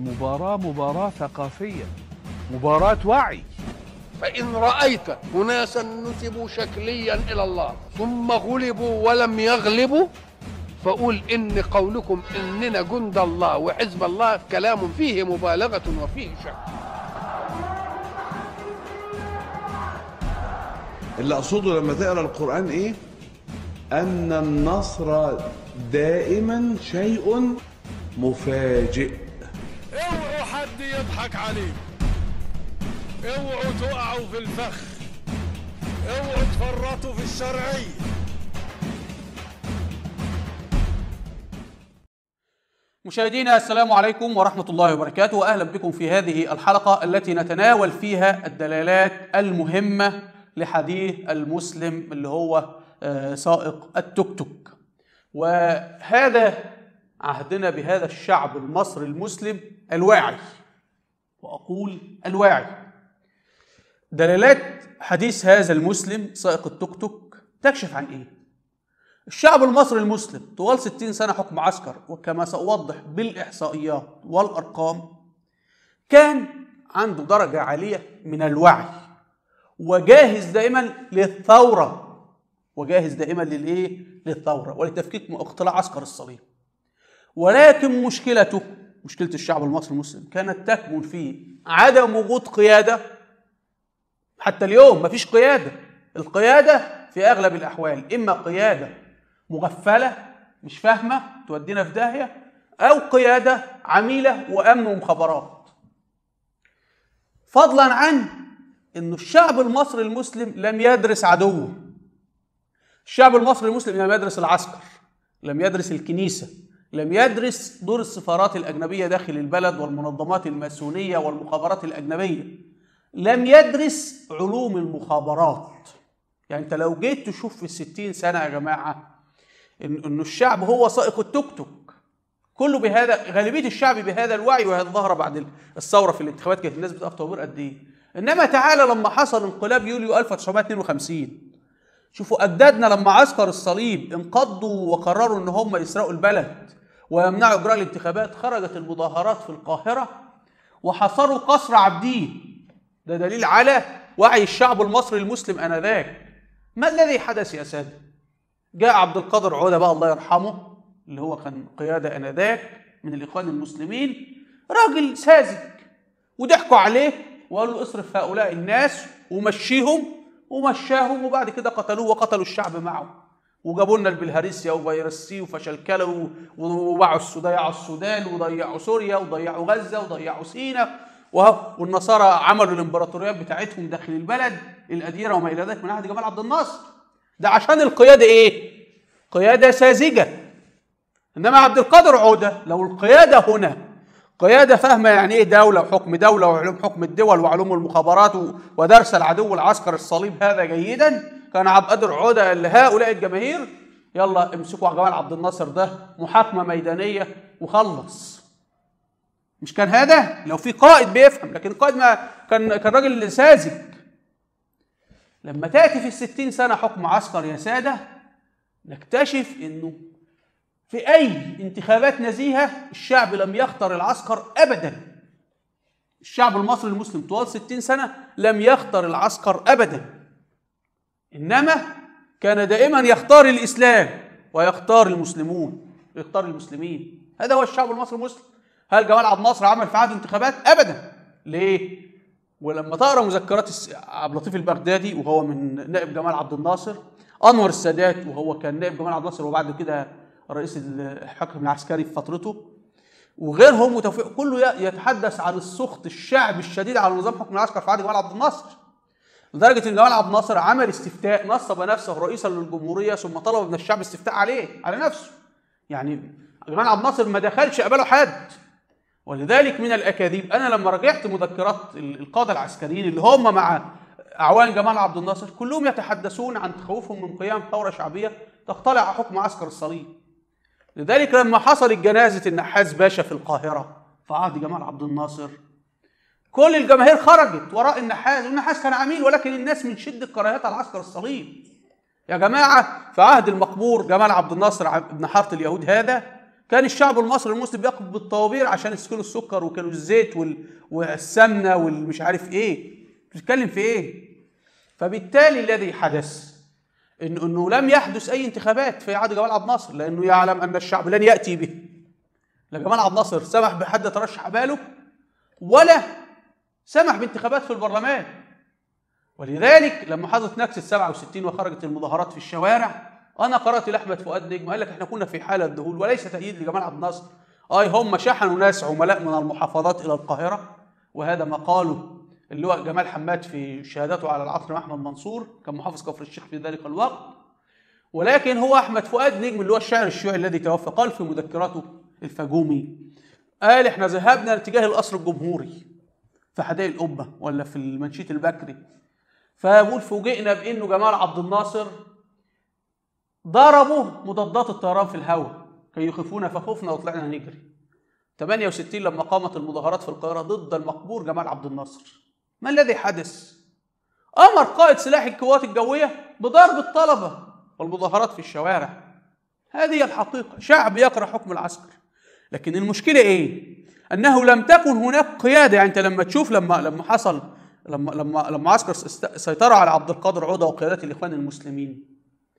المباراة مباراة ثقافية مباراة وعي فإن رأيت أناسا نسبوا شكليا إلى الله ثم غلبوا ولم يغلبوا فقول إن قولكم إننا جند الله وحزب الله كلام فيه مبالغة وفيه شك اللي اقصده لما تقرا القران ايه ان النصر دائما شيء مفاجئ اوعوا حد يضحك عليكم اوعوا تقعوا في الفخ اوعوا تفرطوا في الشرعيه مشاهدينا السلام عليكم ورحمة الله وبركاته وأهلا بكم في هذه الحلقة التي نتناول فيها الدلالات المهمة لحديث المسلم اللي هو آه، سائق التوك توك وهذا عهدنا بهذا الشعب المصري المسلم الواعي وأقول الواعي دلالات حديث هذا المسلم سائق التوك توك تكشف عن إيه؟ الشعب المصري المسلم طوال 60 سنة حكم عسكر وكما سأوضح بالإحصائيات والأرقام كان عنده درجة عالية من الوعي وجاهز دائما للثورة وجاهز دائما للإيه؟ للثورة ولتفكيك اقتلاع عسكر الصليب ولكن مشكلته مشكلة الشعب المصري المسلم كانت تكمن في عدم وجود قيادة حتى اليوم مفيش قيادة القيادة في أغلب الأحوال إما قيادة مغفلة مش فاهمة تودينا في داهية أو قيادة عميلة وأمن ومخابرات فضلا عن أن الشعب المصري المسلم لم يدرس عدوه الشعب المصري المسلم لم يدرس العسكر لم يدرس الكنيسة لم يدرس دور السفارات الأجنبية داخل البلد والمنظمات الماسونية والمخابرات الأجنبية لم يدرس علوم المخابرات يعني انت لو جيت تشوف في الستين سنة يا جماعة إن إنه الشعب هو سائق التوك توك كله بهذا غالبية الشعب بهذا الوعي وهذا ظهر بعد الثورة في الانتخابات كانت الناس بتقف طوابير قد إيه إنما تعالى لما حصل انقلاب يوليو 1952 شوفوا أجدادنا لما عسكر الصليب انقضوا وقرروا إن هم يسرقوا البلد ويمنعوا إجراء الانتخابات خرجت المظاهرات في القاهرة وحصروا قصر عابدين ده دليل على وعي الشعب المصري المسلم آنذاك ما الذي حدث يا سادة؟ جاء عبد القادر عودة بقى الله يرحمه اللي هو كان قيادة آنذاك من الإخوان المسلمين راجل ساذج وضحكوا عليه وقالوا له اصرف هؤلاء الناس ومشيهم ومشاهم وبعد كده قتلوه وقتلوا الشعب معه وجابوا لنا البلهارسيا وفيروسي وفشلكله وباعوا السودان ضيعوا السودان وضيعوا سوريا وضيعوا غزه وضيعوا سيناء وه- والنصارى عملوا الامبراطوريات بتاعتهم داخل البلد الأديرة وما إلى ذلك من عهد جمال عبد الناصر ده عشان القيادة إيه؟ قيادة ساذجة إنما عبد القادر عودة لو القيادة هنا قيادة فاهمة يعني إيه دولة وحكم دولة وعلوم حكم الدول وعلوم المخابرات و- ودرس العدو العسكر الصليب هذا جيدا كان عبد القادر عودة قال لهؤلاء الجماهير يلا امسكوا على جمال عبد الناصر ده محاكمة ميدانية وخلص مش كان هذا لو في قائد بيفهم لكن القائد ما كان كان راجل ساذج لما تاتي في الستين سنه حكم عسكر يا ساده نكتشف انه في اي انتخابات نزيهه الشعب لم يختر العسكر ابدا الشعب المصري المسلم طوال ستين سنه لم يختر العسكر ابدا انما كان دائما يختار الاسلام ويختار المسلمون يختار المسلمين هذا هو الشعب المصري المسلم هل جمال عبد الناصر عمل في عهد انتخابات ابدا ليه ولما تقرا مذكرات الس- عبد اللطيف البغدادي وهو من نائب جمال عبد الناصر انور السادات وهو كان نائب جمال عبد الناصر وبعد كده رئيس الحكم العسكري في فترته وغيرهم وتوفيق كله ي- يتحدث عن السخط الشعبي الشديد على نظام حكم العسكر في عهد جمال عبد الناصر لدرجه ان جمال عبد الناصر عمل استفتاء نصب نفسه رئيسا للجمهوريه ثم طلب من الشعب استفتاء عليه على نفسه يعني جمال عبد الناصر ما دخلش قبله حد ولذلك من الاكاذيب انا لما راجعت مذكرات ال- القاده العسكريين اللي هم مع اعوان جمال عبد الناصر كلهم يتحدثون عن تخوفهم من قيام ثوره شعبيه تقتلع حكم عسكر الصليب لذلك لما حصلت جنازه النحاس باشا في القاهره في عهد جمال عبد الناصر كل الجماهير خرجت وراء النحاس والنحاس كان عميل ولكن الناس من شده كراهيتها العسكر الصليب يا جماعه في عهد المقبور جمال عبد الناصر عب- ابن حاره اليهود هذا كان الشعب المصري المسلم بيقف بالطوابير عشان يسكنوا السكر وكانوا الزيت وال... والسمنه والمش عارف ايه بتتكلم في ايه فبالتالي الذي حدث إنه, انه لم يحدث اي انتخابات في عهد جمال عبد الناصر لانه يعلم ان الشعب لن ياتي به لا جمال عبد الناصر سمح بحد ترشح باله ولا سمح بانتخابات في البرلمان ولذلك لما حصلت نكسة 67 وخرجت المظاهرات في الشوارع انا قرات لاحمد فؤاد نجم قال لك احنا كنا في حاله ذهول وليس تأييد لجمال عبد الناصر اي هم شحنوا ناس عملاء من المحافظات الى القاهره وهذا ما قاله اللي هو جمال حماد في شهادته على العصر مع احمد منصور كان محافظ كفر الشيخ في ذلك الوقت ولكن هو احمد فؤاد نجم اللي هو الشاعر الشيوعي الذي توفى قال في مذكراته الفجومي قال احنا ذهبنا لاتجاه القصر الجمهوري في حدائق القبه ولا في المنشيت البكري فبقول فوجئنا بانه جمال عبد الناصر ضربوا مضادات الطيران في الهواء كي يخيفونا فخفنا وطلعنا نجري 68 لما قامت المظاهرات في القاهرة ضد المقبور جمال عبد الناصر ما الذي حدث؟ أمر قائد سلاح القوات الجوية بضرب الطلبة والمظاهرات في الشوارع هذه هي الحقيقة شعب يكره حكم العسكر لكن المشكلة إيه؟ أنه لم تكن هناك قيادة يعني أنت لما تشوف لما لما حصل لما لما لما عسكر است- سيطروا على عبد القادر عودة وقيادات الإخوان المسلمين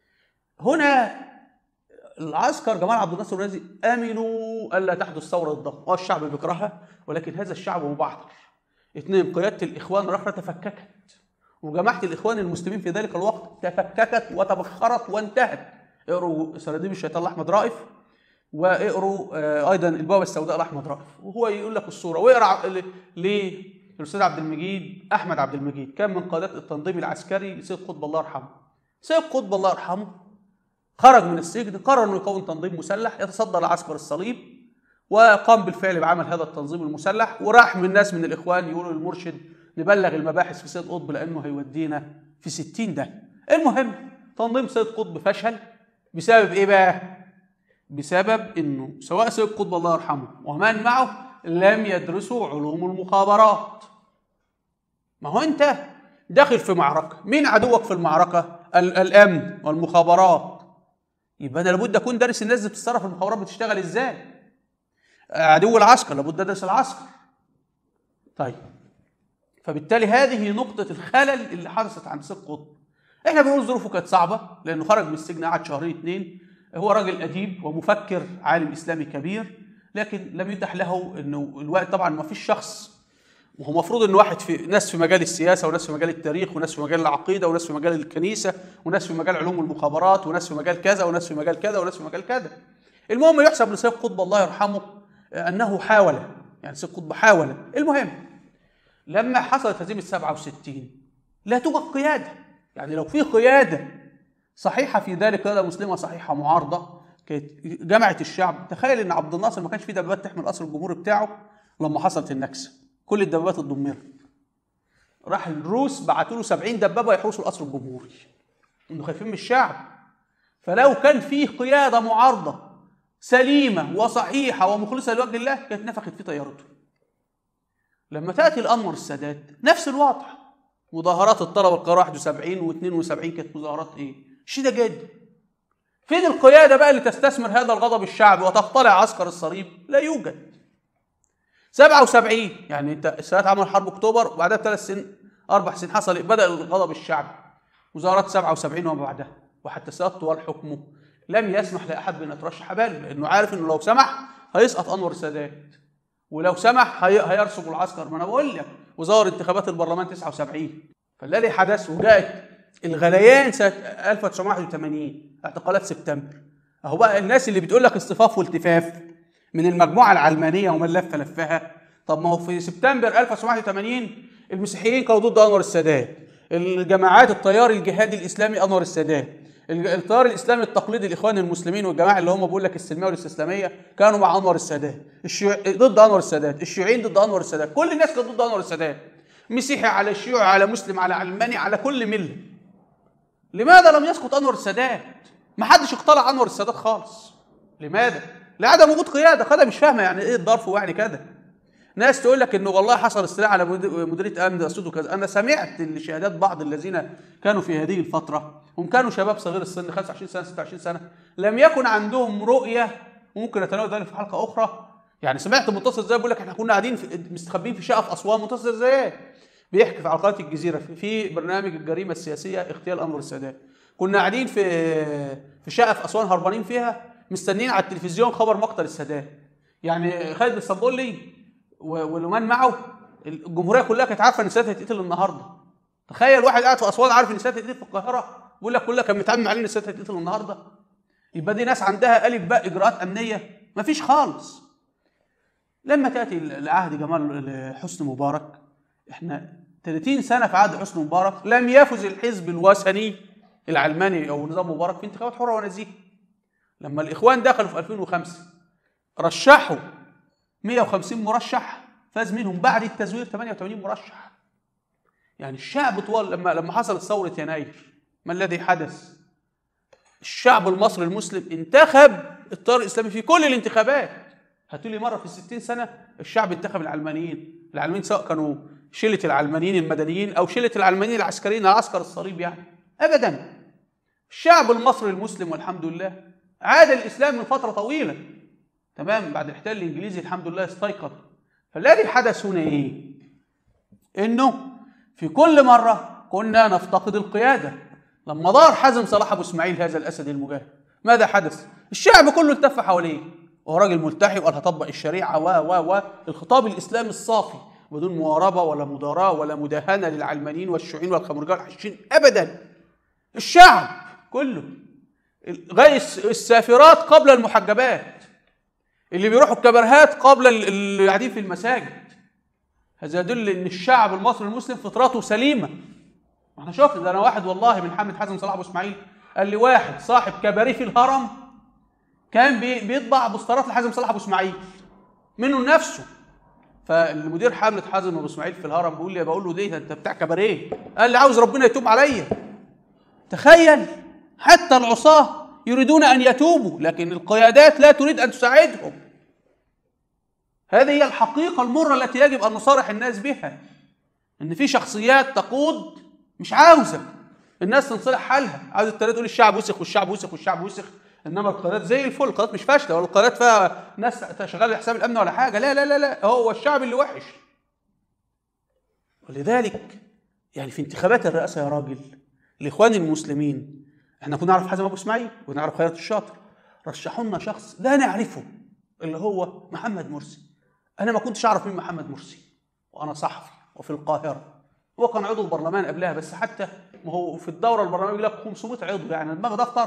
هنا العسكر جمال عبد الناصر والناس دي امنوا الا تحدث ثوره ضخمه اه الشعب بيكرهها ولكن هذا الشعب مبعثر اثنين قياده الاخوان الاخرى تفككت وجماعه الاخوان المسلمين في ذلك الوقت تفككت وتبخرت وانتهت اقروا سراديب الشيطان لاحمد رائف واقروا آه، ايضا البوابه السوداء لاحمد رائف وهو يقول لك الصوره واقرا ل- للاستاذ عبد المجيد احمد عبد المجيد كان من قادات التنظيم العسكري لسيد قطب الله يرحمه سيد قطب الله يرحمه خرج من السجن قرر انه يكون تنظيم مسلح يتصدى لعسكر الصليب وقام بالفعل بعمل هذا التنظيم المسلح وراح من ناس من الاخوان يقولوا للمرشد نبلغ المباحث في سيد قطب لانه هيودينا في 60 ده المهم تنظيم سيد قطب فشل بسبب ايه بقى بسبب انه سواء سيد قطب الله يرحمه ومن معه لم يدرسوا علوم المخابرات ما هو انت داخل في معركه مين عدوك في المعركه ال- الامن والمخابرات يبقى انا لابد اكون دارس الناس اللي بتتصرف في المخابرات بتشتغل ازاي عدو العسكر لابد ادرس العسكر طيب فبالتالي هذه نقطة الخلل اللي حدثت عند سيد قطب احنا بنقول ظروفه كانت صعبة لانه خرج من السجن قعد شهرين اتنين هو راجل اديب ومفكر عالم اسلامي كبير لكن لم يتح له انه الوقت طبعا ما فيش شخص وهو المفروض ان واحد في ناس في مجال السياسه وناس في مجال التاريخ وناس في مجال العقيده وناس في مجال الكنيسه وناس في مجال علوم المخابرات وناس في مجال كذا وناس في مجال كذا وناس في مجال كذا المهم يحسب لسيد قطب الله يرحمه انه حاول يعني سيد قطب حاول المهم لما حصلت هزيمه 67 لا توجد قياده يعني لو في قياده صحيحه في ذلك قياده مسلمه صحيحه معارضه كانت جمعت الشعب تخيل ان عبد الناصر ما كانش فيه دبابات تحمي القصر الجمهوري بتاعه لما حصلت النكسه كل الدبابات اتدمرت راح الروس بعتوا له 70 دبابه يحرسوا القصر الجمهوري انه خايفين من الشعب فلو كان فيه قياده معارضه سليمه وصحيحه ومخلصه لوجه الله كانت نفخت في طيارته لما تاتي الانور السادات نفس الوضع مظاهرات الطلبه القاهره 71 و72 كانت مظاهرات ايه؟ شديده جدا فين القياده بقى اللي تستثمر هذا الغضب الشعبي وتقتلع عسكر الصليب؟ لا يوجد 77 يعني انت السادات عمل حرب اكتوبر وبعدها بثلاث سنين اربع سنين حصل بدا الغضب الشعبي مظاهرات 77 وما بعدها وحتى السادات طوال حكمه لم يسمح لاحد بان يترشح باله لانه عارف انه لو سمح هيسقط انور السادات ولو سمح هي... هيرسب العسكر ما انا بقول لك وظهر انتخابات البرلمان 79 فالذي حدث وجاءت الغليان سنه 1981 اعتقالات سبتمبر اهو بقى الناس اللي بتقول لك اصطفاف والتفاف من المجموعه العلمانيه ومن لف لفها طب ما هو في سبتمبر 1981 المسيحيين كانوا ضد انور السادات الجماعات التيار الجهادي الاسلامي انور السادات التيار الاسلامي التقليدي الاخوان المسلمين والجماعه اللي هم بيقول لك السلميه والاستسلاميه كانوا مع انور السادات الشيوع... ضد انور السادات الشيوعيين ضد انور السادات كل الناس كانت ضد انور السادات مسيحي على شيوعي على مسلم على علماني على كل مله لماذا لم يسقط انور السادات ما حدش اقتلع انور السادات خالص لماذا لعدم وجود قياده قياده مش فاهمه يعني ايه الظرف ويعني كذا ناس تقول لك انه والله حصل استيلاء على مديريه امن اسود وكذا انا سمعت شهادات بعض الذين كانوا في هذه الفتره هم كانوا شباب صغير السن 25 سنه 26 سنه لم يكن عندهم رؤيه وممكن نتناول ذلك في حلقه اخرى يعني سمعت منتصر زي بيقول لك احنا كنا قاعدين في مستخبيين في شقه في اسوان منتصر زي بيحكي في على قناه الجزيره في- في برنامج الجريمه السياسيه اغتيال انور السادات كنا قاعدين في في شقه في اسوان هربانين فيها مستنيين على التلفزيون خبر مقتل السادات يعني خالد الصبولي و- ولمن معه الجمهوريه كلها كانت عارفه ان السادات هيتقتل النهارده تخيل واحد قاعد في اسوان عارف ان السادات هيتقتل في القاهره بيقول لك كلها كان متعمم عليه ان السادات هيتقتل النهارده يبقى دي ناس عندها الف باء اجراءات امنيه مفيش خالص لما تاتي لعهد جمال حسني مبارك احنا 30 سنه في عهد حسني مبارك لم يفز الحزب الوثني العلماني او نظام مبارك في انتخابات حره ونزيهه لما الاخوان دخلوا في 2005 رشحوا 150 مرشح فاز منهم بعد التزوير 88 مرشح يعني الشعب طوال لما لما حصلت ثوره يناير ما الذي حدث؟ الشعب المصري المسلم انتخب التيار الاسلامي في كل الانتخابات هاتوا لي مره في الستين سنه الشعب انتخب العلمانيين العلمانيين سواء كانوا شله العلمانيين المدنيين او شله العلمانيين العسكريين العسكر الصليب يعني ابدا الشعب المصري المسلم والحمد لله عاد الاسلام من فتره طويله تمام بعد الاحتلال الانجليزي الحمد لله استيقظ فالذي حدث هنا ايه انه في كل مره كنا نفتقد القياده لما ظهر حازم صلاح ابو اسماعيل هذا الاسد المجاهد ماذا حدث الشعب كله التف حواليه وهو راجل ملتحي وقال هطبق الشريعه و و و الخطاب الاسلامي الصافي بدون مواربه ولا مضاراه ولا مداهنه للعلمانيين والشيوعيين والخمرجيه والحشيشين ابدا الشعب كله غير السافرات قبل المحجبات اللي بيروحوا الكبرهات قبل ال- اللي قاعدين في المساجد هذا يدل ان الشعب المصري المسلم فطرته سليمه احنا شفنا ده انا واحد والله من حمد حسن صلاح ابو اسماعيل قال لي واحد صاحب كباريه في الهرم كان بي- بيطبع بوسترات لحازم صلاح ابو اسماعيل منه لنفسه فالمدير حمله حازم ابو اسماعيل في الهرم بيقول لي بقول له ليه انت بتاع كباريه قال لي عاوز ربنا يتوب عليا تخيل حتى العصاه يريدون ان يتوبوا لكن القيادات لا تريد ان تساعدهم هذه هي الحقيقه المره التي يجب ان نصارح الناس بها ان في شخصيات تقود مش عاوزه الناس تنصلح حالها عاوزه التانية تقول الشعب وسخ والشعب وسخ والشعب وسخ انما القناه زي الفل القناه مش فاشله ولا القناه فيها ناس شغاله لحساب الامن ولا حاجه لا لا لا لا هو الشعب اللي وحش ولذلك يعني في انتخابات الرئاسه يا راجل الاخوان المسلمين احنا كنا نعرف حازم ابو اسماعيل ونعرف خيرت الشاطر رشحوا لنا شخص لا نعرفه اللي هو محمد مرسي انا ما كنتش اعرف مين محمد مرسي وانا صحفي وفي القاهره هو كان عضو البرلمان قبلها بس حتى ما هو في الدوره البرلمانيه يقول لك 500 عضو يعني دماغ دفتر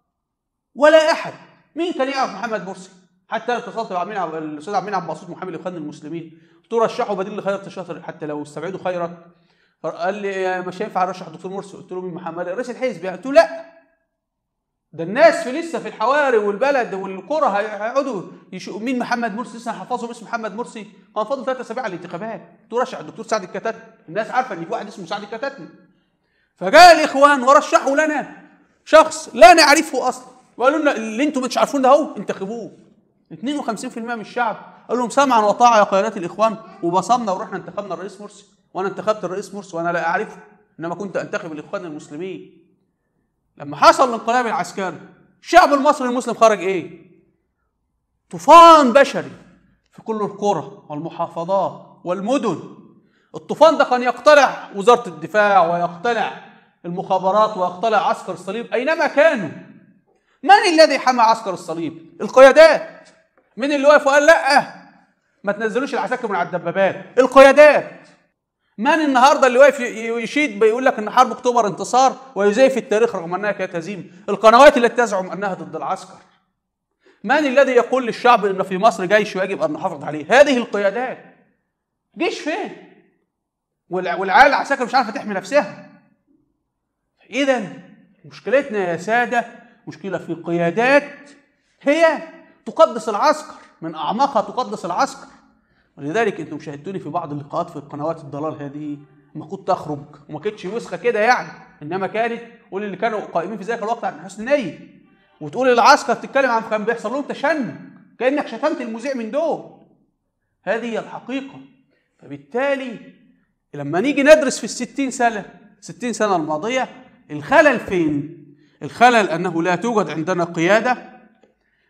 ولا احد مين كان يعرف محمد مرسي حتى انا اتصلت بعمين عب- الاستاذ عمين عبد الباسط محامي الاخوان المسلمين قلت له رشحوا بديل لخيرت الشاطر حتى لو استبعدوا خيرت قال لي مش هينفع ارشح دكتور مرسي قلت له مين محمد رئيس الحزب يعني قلت له لا ده الناس في لسه في الحواري والبلد والقرى هي- هيقعدوا يشوفوا مين محمد مرسي لسه حفظهم اسم محمد مرسي كان فاضل ثلاث اسابيع على الانتخابات قلت له رشح الدكتور سعد الكتاتني الناس عارفه ان في واحد اسمه سعد الكتاتني فجاء الاخوان ورشحوا لنا شخص لا نعرفه اصلا وقالوا لنا اللي انتم مش عارفين ده اهو انتخبوه 52% من الشعب قال لهم سمعا وطاعه يا قيادات الاخوان وبصمنا ورحنا انتخبنا الرئيس مرسي وانا انتخبت الرئيس مرسي وانا لا اعرفه انما كنت انتخب الاخوان المسلمين لما حصل الانقلاب العسكري الشعب المصري المسلم خرج ايه طوفان بشري في كل القرى والمحافظات والمدن الطوفان ده كان يقتلع وزارة الدفاع ويقتلع المخابرات ويقتلع عسكر الصليب أينما كانوا من الذي حمى عسكر الصليب القيادات من اللي واقف وقال لا ما تنزلوش العساكر من على الدبابات القيادات من النهارده اللي واقف ي- يشيد بيقول لك ان حرب اكتوبر انتصار ويزيف التاريخ رغم انها كانت هزيمه القنوات التي تزعم انها ضد العسكر من الذي يقول للشعب ان في مصر جيش ويجب ان نحافظ عليه هذه القيادات جيش فين والع- والعيال العساكر مش عارفه تحمي نفسها اذا مشكلتنا يا ساده مشكله في قيادات هي تقدس العسكر من اعماقها تقدس العسكر ولذلك انتم شاهدتوني في بعض اللقاءات في قنوات الضلال هذه ما كنت تخرج وما كانتش وسخه كده يعني انما كانت قول اللي كانوا قائمين في ذلك الوقت عن حسن نيه وتقول العسكر تتكلم عن كان بيحصل لهم تشنج كانك شتمت المذيع من دول هذه هي الحقيقه فبالتالي لما نيجي ندرس في الستين سنة ستين سنة الماضية الخلل فين؟ الخلل أنه لا توجد عندنا قيادة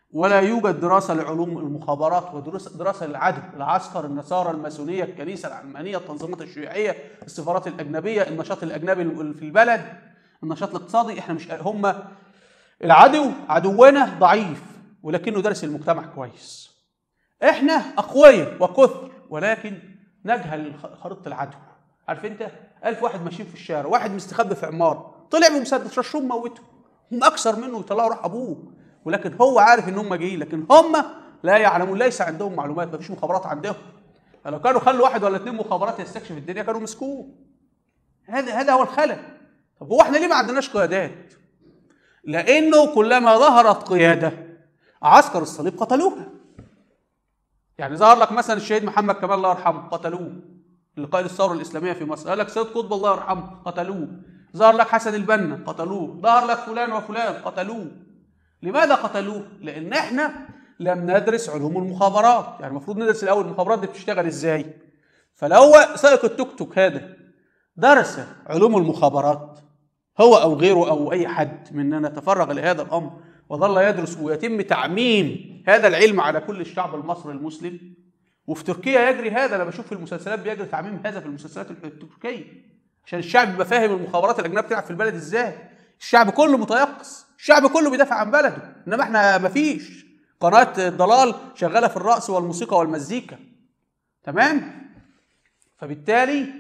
ولا يوجد دراسة لعلوم المخابرات ودراسة دراسة للعدل العسكر النصارى الماسونية الكنيسة العلمانية التنظيمات الشيوعية السفارات الأجنبية النشاط الأجنبي اللي في البلد النشاط الاقتصادي احنا مش هم العدو عدونا ضعيف ولكنه دارس المجتمع كويس احنا اقوياء وكثر ولكن نجهل خريطه العدو عارف انت ألف واحد ماشيين في الشارع واحد مستخبي في عماره طلع بمسدس رشهم موته هم اكثر منه يطلعوا روح ابوه ولكن هو عارف ان هم جايين لكن هم لا يعلمون ليس عندهم معلومات مفيش مخابرات عندهم لو كانوا خلوا واحد ولا اثنين مخابرات يستكشف الدنيا كانوا مسكوه هذا هذا هو الخلل طب هو احنا ليه ما عندناش قيادات لانه كلما ظهرت قياده عسكر الصليب قتلوها يعني ظهر لك مثلا الشهيد محمد كمال الله يرحمه قتلوه اللي قائد الثوره الاسلاميه في مصر قال لك سيد قطب الله يرحمه قتلوه ظهر لك حسن البنا قتلوه ظهر لك فلان وفلان قتلوه لماذا قتلوه لان احنا لم ندرس علوم المخابرات يعني المفروض ندرس الاول المخابرات دي بتشتغل ازاي فلو سائق التوك توك هذا درس علوم المخابرات هو او غيره او اي حد مننا تفرغ لهذا الامر وظل يدرس ويتم تعميم هذا العلم على كل الشعب المصري المسلم وفي تركيا يجري هذا انا بشوف في المسلسلات بيجري تعميم هذا في المسلسلات التركيه عشان الشعب يبقى فاهم المخابرات الاجنبيه بتلعب في البلد ازاي الشعب كله متيقظ الشعب كله بيدافع عن بلده انما احنا مفيش قناه الضلال شغاله في الرقص والموسيقى والمزيكا تمام فبالتالي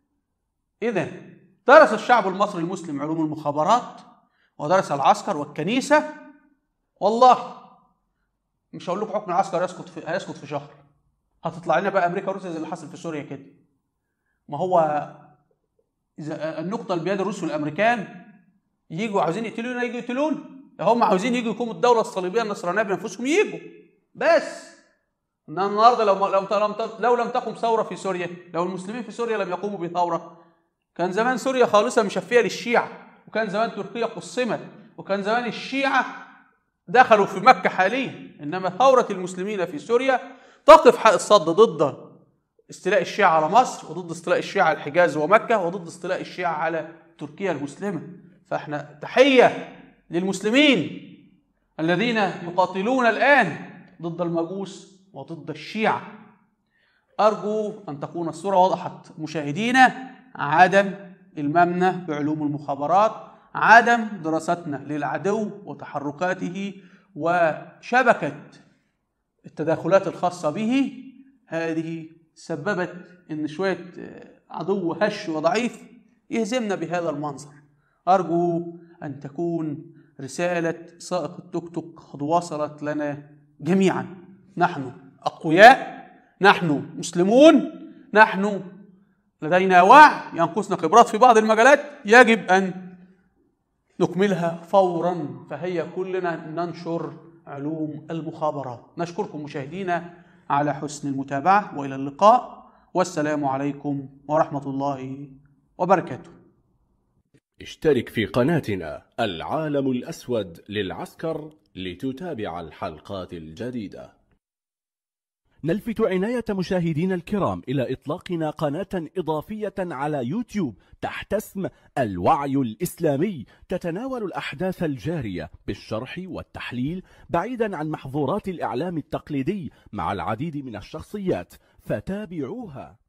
اذا درس الشعب المصري المسلم علوم المخابرات ودرس العسكر والكنيسه والله مش هقول لكم حكم العسكر يسقط في هيسقط في شهر هتطلع لنا بقى امريكا وروسيا زي اللي حصل في سوريا كده ما هو اذا النقطه اللي بيد الروس والامريكان يجوا عاوزين يقتلونا يجوا يقتلونا هم عاوزين يجوا يقوموا الدوله الصليبيه النصرانيه بانفسهم يجوا بس ان النهارده لو لو لم لو لم تقم ثوره في سوريا لو المسلمين في سوريا لم يقوموا بثوره كان زمان سوريا خالصه مشفيه للشيعه وكان زمان تركيا قسمت وكان زمان الشيعه دخلوا في مكه حاليا انما ثوره المسلمين في سوريا تقف حق الصد ضد استيلاء الشيعة على مصر وضد استيلاء الشيعة على الحجاز ومكة وضد استيلاء الشيعة على تركيا المسلمة فاحنا تحية للمسلمين الذين يقاتلون الآن ضد المجوس وضد الشيعة أرجو أن تكون الصورة وضحت مشاهدينا عدم الممنة بعلوم المخابرات عدم دراستنا للعدو وتحركاته وشبكة التداخلات الخاصة به هذه سببت ان شويه عدو هش وضعيف يهزمنا بهذا المنظر ارجو ان تكون رساله سائق التوك توك قد وصلت لنا جميعا نحن اقوياء نحن مسلمون نحن لدينا وعي ينقصنا خبرات في بعض المجالات يجب ان نكملها فورا فهيا كلنا ننشر علوم المخابرات نشكركم مشاهدينا على حسن المتابعة وإلى اللقاء والسلام عليكم ورحمة الله وبركاته اشترك في قناتنا العالم الأسود للعسكر لتتابع الحلقات الجديدة نلفت عناية مشاهدينا الكرام إلى إطلاقنا قناة إضافية على يوتيوب تحت اسم الوعي الإسلامي تتناول الأحداث الجارية بالشرح والتحليل بعيدا عن محظورات الإعلام التقليدي مع العديد من الشخصيات فتابعوها